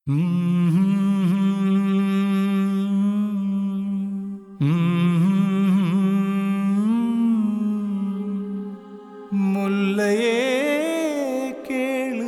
முல்லையே கேளு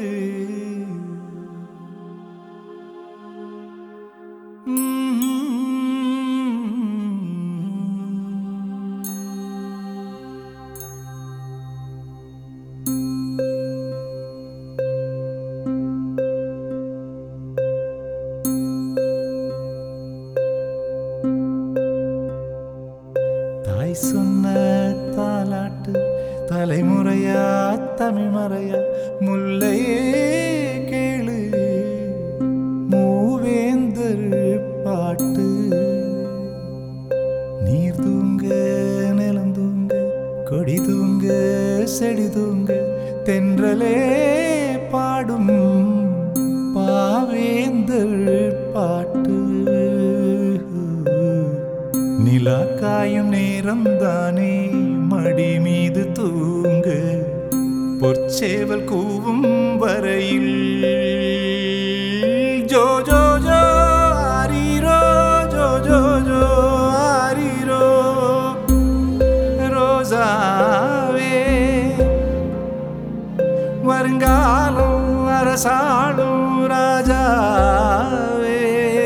தாய் சொன்ன தாலாட்டு தலைமுறையா தமிழ் மறையா முல்லையே கேளு மூவேந்தர் பாட்டு நீர் தூங்க நிலம் தூங்க கொடி தூங்க செடி தூங்க தென்றலே பாடும் பாவேந்தர் பாட்டு நிலா காயும் நேரம் தானே மடி மீது தூங்க பொற்சேவல் கூவும் வரையில் ஜோ ஜோ ஜோ ஆரீரோ ஜோ ஜோ ஜோ ஆரீரோ ரோசாவே வருங்காலம் அரசாளும் ராஜாவே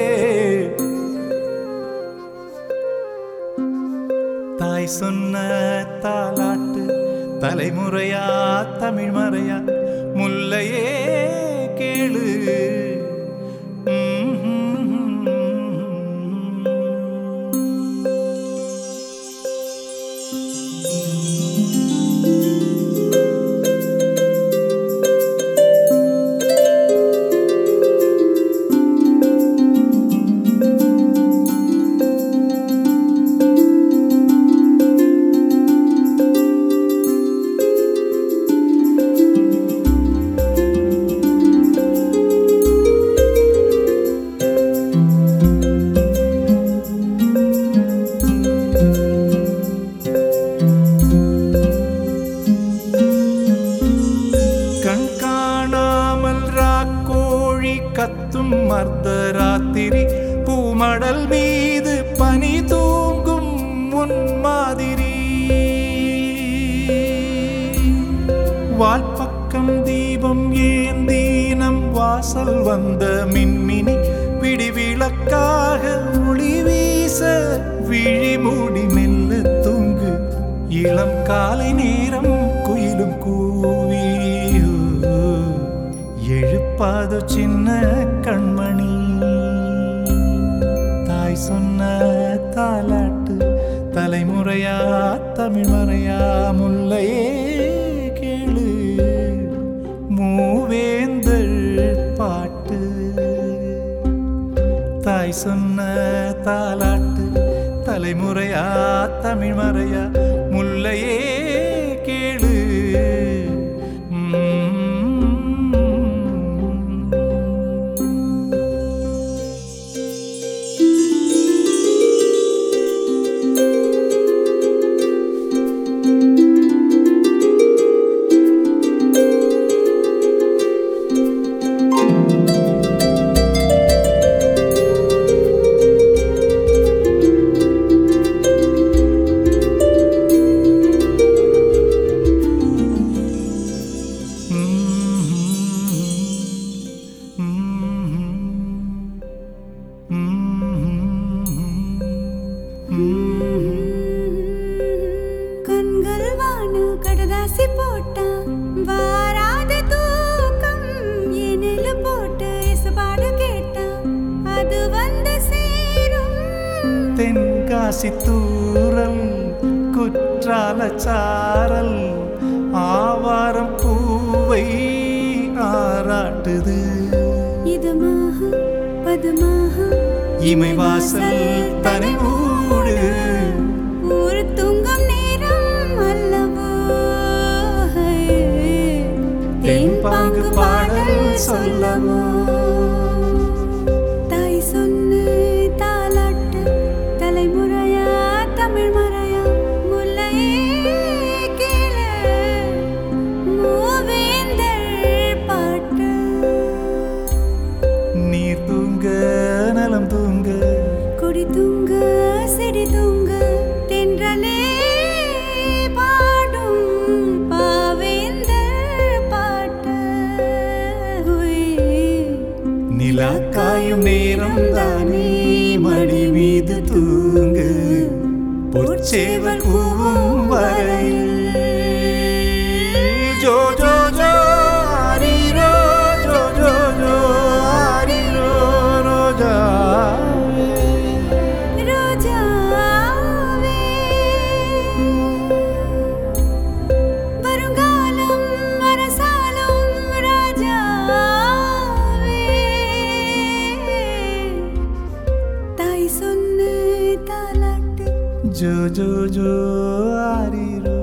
தாய் சொன்ன தாலாட்டு தலைமுறையா தமிழ் மறையா முல்லையே கேளு கண் காணாமல் ராக்கோழி கத்தும் மர்தராத்திரி பூமடல் மீது பனி தூங்கும் முன் மாதிரி வால்பக்கம் தீபம் ஏந்தி நம் வாசல் வந்த மின்மினி பிடிவிளக்காக ஒளி வீச விழி மூடி மெல்ல தூங்கு இளம் காலை நேரம் குயிலும் கூவி எழுப்பாத சின்ன கண்மணி தாய் சொன்ன தாலாட்டு தலைமுறையா தமிழ் மறையா முல்லையே கேளு மூவேந்தள் பாட்டு தாய் சொன்ன தாலாட்டு தலைமுறையா தமிழ் மறையா முல்லையே கேளு கண்கள் வானு கடதாசி போட்டா வாராத தூக்கம் எனில் போட்டு இசபாடு கேட்டா அது வந்து சேரும் தென்காசி தூரல் குற்றால சாரல் ஆவாரம் பூவை ஆராட்டுது இதமாக பதமாக இமை வாசல் தனி ஊடு ஊர் தூங்கும் நேரம் அல்லவோ தென்பாங்கு பாடல் சொல்லவோ தாய் சொன்ன தாலாட்டு தலைமுறையா தமிழ் மறையா முல்லையே கேளு மூவேந்தர் பாட்டு நீ நீர் தூங்க நலம் தூங்க கொடி தூங்க செடி தூங்க தென்றலே பாடும் பாவேந்தர் பாட்டு உய். நிலா காயும் நேரம் தானே மடி மீது தூங்கு பொற்சேவல் கூவும் வரையில் ஜோ ஜோ ஜோ ஆரிரோ ஜோ ஜோ ஜோ ஆரிரோ ரோஜா ரோஜாவே வருங்காலம் அரசாலும் ராஜாவே தாய் சொன்ன தாலாட்டு ஜோ ஜோ ஜோ ஆரிரோ